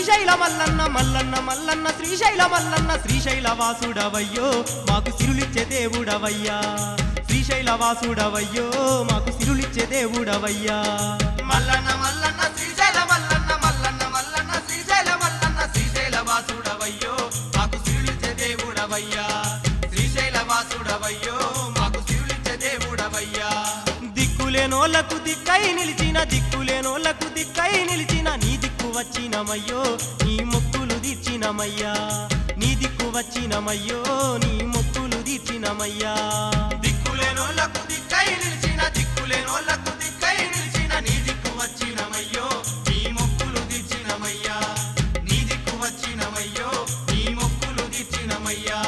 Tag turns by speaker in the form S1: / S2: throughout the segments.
S1: శ్రీశైల మల్లన్న మల్లన్న మల్లన్న శ్రీశైల మల్లన్న శ్రీశైల వాసుడవయ్యో మాకు సిరులిచ్చే దేవుడవయ్యా శ్రీశైల వాసుడవయ్యో మాకు సిరులిచ్చే దేవుడవయ్యా
S2: మల్లన్న మల్లన్న శ్రీశైల మల్లన్న మల్లన్న మల్లన్న శ్రీశైల మల్లన్న శ్రీశైల వాసుడవయ్యో మాకు సిరులిచ్చే దేవుడవయ్యా శ్రీశైల వాసుడవయ్యో మాకు సిరులిచ్చే దేవుడవయ్యా
S1: దిక్కులేనోళ్లకు దిక్కై నిలిచిన దిక్కులేనోళ్లకు దిక్కై నిలిచిన నీ దిక్కు వచ్చినమయ్యో నీ మొక్కులు తీర్చినమయ్యా నీ దిక్కు వచ్చినమయ్యో నీ మొక్కులు తీర్చినమయ్యా
S2: దిక్కులేనోళ్లకు దిక్కై నిలిచిన దిక్కులేనోళ్లకు దిక్కై నిలిచిన నీ దిక్కు వచ్చినమయ్యో నీ మొక్కులు తీర్చినమయ్యా నీ దిక్కు వచ్చినమయ్యో నీ మొక్కులు తీర్చినమయ్యా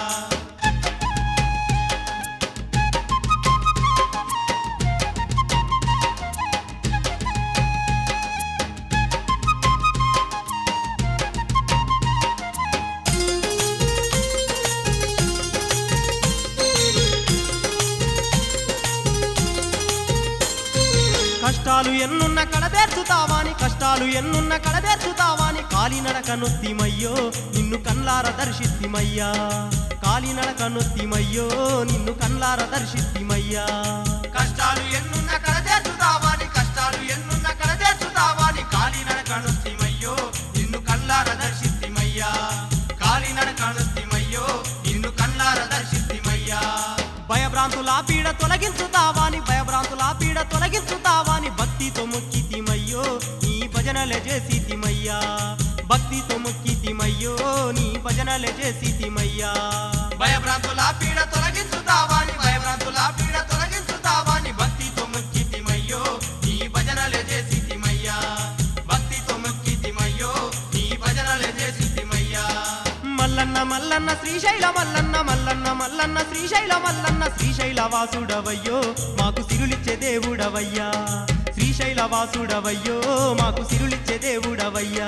S1: కష్టాలు ఎన్నున్న కడదేర్చుతావాని కష్టాలు ఎన్నున్న కడదేర్చుతావాని కాలినడక నొత్తిమయ్యో నిన్ను కన్లార దర్శిత్తిమయ్యా కాలినడక నొత్తిమయ్యో నిన్ను కన్లార దర్శిత్తిమయ్యా
S2: కష్టాలు ఎన్నున్న కడదేర్చుతావాని కష్టాలు ఎన్నున్న కడదేర్చుతావాని కాలినడ కణుస్తిమయ్యో నిన్ను కల్లార దర్శిస్తిమయ్యా కాలినడ కణుస్తిమయ్యో నిన్ను కల్లార దర్శిస్తిమయ్యా
S1: భయభ్రాంతుల పీడ తొలగించుతావాని భయభ్రాంతుల పీడ తొలగించుతావాని భక్తితో మొక్కితిమయ్యో నీ భజనలే చేసితిమయ్యా భక్తితో మొక్కితిమయ్యో నీ భజనలే చేసితిమయ్యా
S2: భయభ్రాంతుల పీడ తొలగించుతావాని భయభ్రాంతుల పీడ తొలగించుతావాని భక్తితో మొక్కితిమయ్యో నీ భజనలే చేసితిమయ్యా భక్తితో మొక్కితిమయ్యో నీ భజనలే చేసితిమయ్యా
S1: మల్లన్న మల్లన్న శ్రీశైల మల్లన్న మల్లన్న మల్లన్న శ్రీశైల మల్లన్న శ్రీశైల వాసుడవయ్యో మాకు సిరులిచ్చే దేవుడవయ్యా శ్రీశైల వాసుడవయ్యో మాకు సిరులిచ్చే దేవుడవయ్యా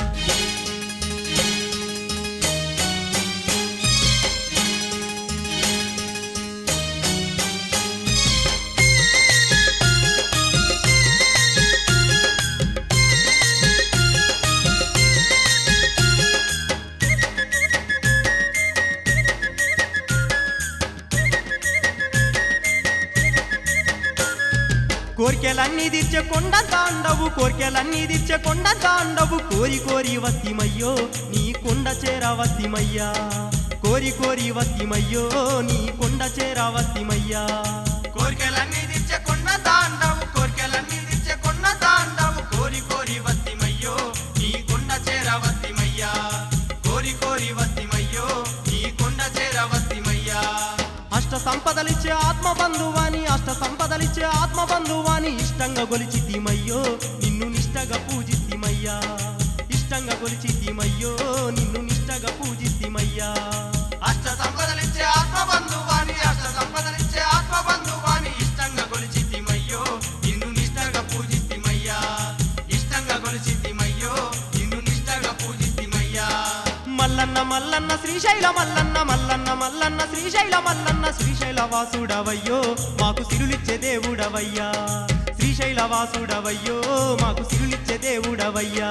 S1: కోర్కెలన్నీ తీర్చే కొండ తాండవు కోర్కెలన్నీ తీర్చే కొండ తాండవు కోరి కోరి వత్తిమయ్యో నీ కొండ చేర వత్తిమయ్యా కోరి కోరి వత్తిమయ్యో నీ కొండ చేర వత్తిమయ్యా
S2: కోరికలన్నీ తెచ్చే కొండ తాండవు కోరికలన్నీ తెచ్చే కొండ తాండవు కోరి కోరి వత్తిమయ్యో నీ కొండ చేర వత్తిమయ్యా కోరి కోరి వత్తిమయ్యో నీ కొండ చేర వత్తిమయ్యా
S1: అష్ట సంపదలిచ్చే ఆత్మ బంధువాని అష్ట సంపదలిచ్చే ఆత్మ బంధువాని ఇష్టంగా గొలిచితిమయ్యో నిన్ను నిష్టగా పూజితిమయ్యా ఇష్టంగా గొలిచితిమయ్యో నిన్ను నిష్టగా పూజితిమయ్యా
S2: అష్ట సంపదలిచ్చే ఆత్మ బంధువాని అష్ట సంపదలిచ్చే ఆత్మ బంధువాని ఇష్టంగా కొలిచితిమయ్యో నిన్ను నిష్టగా పూజితిమయ్యా ఇష్టంగా కొలిచితిమయ్యో నిన్ను నిష్టగా పూజితిమయ్యా
S1: మల్లన్న మల్లన్న శ్రీశైల మల్లన్న మల్లన్న మల్లన్న శ్రీశైల మల్లన్న శ్రీశైల వాసుడవయ్యో మాకు సిరులిచ్చే దేవుడవయ్యా శ్రీశైల వాసుడవయ్యో మాకు సిరులిచ్చే దేవుడవయ్యా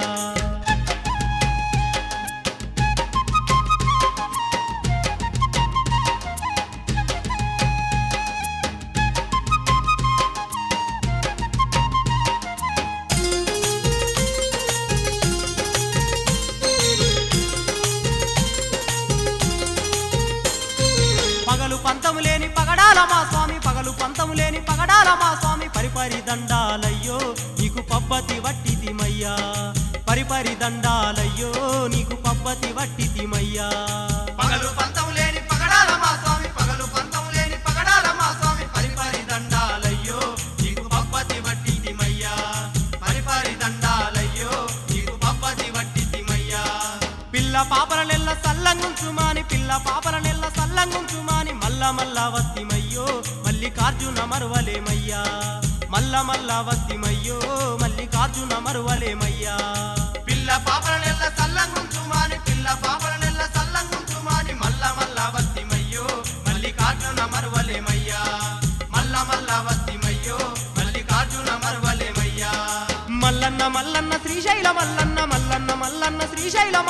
S1: పగలు పంతము లేని పగడాల మా స్వామి పగలు పంతము లేని పగడాల మా స్వామి పరిపరి దండాలయ్యో నీకు పబ్బతి వట్టితిమయ్యా పరిపరి దండాలయ్యో నీకు పబ్బతి వట్టితిమయ్యా
S2: పగలు పంతము లేని పగడాల మా స్వామి పగలు పంతము లేని పగడాల మా స్వామి పరిపరి దండాలయ్యో నీకు పప్పతి వట్టిదిమయ్యా పరిపరి దండాలయ్యో నీకు పప్పతి వట్టిదిమయ్యా
S1: పిల్ల పాపల నెల్ల సల్లంగుంచుమాని పిల్ల పాపల నెల్ల సల్లంగుంచుమాని మల్ల మల్ల వత్తిమయ్యో మల్లికార్జున మరువలేమయ్యా మల్ల మల్ల వత్తిమయ్యో మల్లికార్జున మరువలేమయ్యా
S2: పిల్ల పాపల నెల్ల సల్లంగుంచుమాని పిల్ల పాపల నెల్ల సల్లంగుంచుమాని మల్ల మల్ల వత్తిమయ్యో మల్లికార్జున మరువలేమయ్యా మల్ల మల్ల వత్తిమయ్యో మల్లికార్జున మరువలేమయ్యా
S1: మల్లన్న మల్లన్న శ్రీశైల మల్లన్న మల్లన్న మల్లన్న శ్రీశైల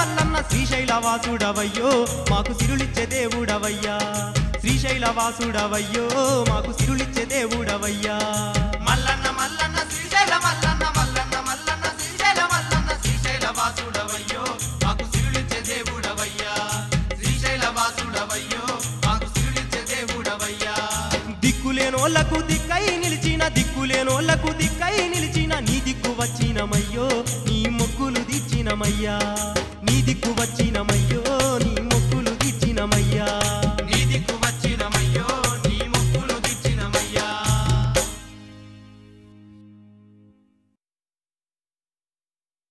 S1: శ్రీశైల వాసుడవయ్యో మాకు సిరులిచ్చే దేవుడవయ్యా శ్రీశైల వాసుడవయ్యో మాకు సిరులిచ్చే దేవుడవయ్యా
S2: మల్లన్న మల్లన్న శ్రీశైల మల్లన్న మల్లన్న మల్లన్న శ్రీశైల మల్లన్న శ్రీశైల వాసుడవయ్యో మాకు సిరులిచ్చే దేవుడవయ్యా శ్రీశైల వాసుడవయ్యో మాకు సిరులిచ్చే దేవుడవయ్యా
S1: దిక్కులేనోళ్లకు దిక్కై నిలిచిన దిక్కులేనోళ్లకు దిక్కై నిలిచిన నీ దిక్కు వచ్చినమయ్యో నీ మొక్కులు దిచ్చినమయ్యా నీ దిక్కు వచ్చినమయ్యో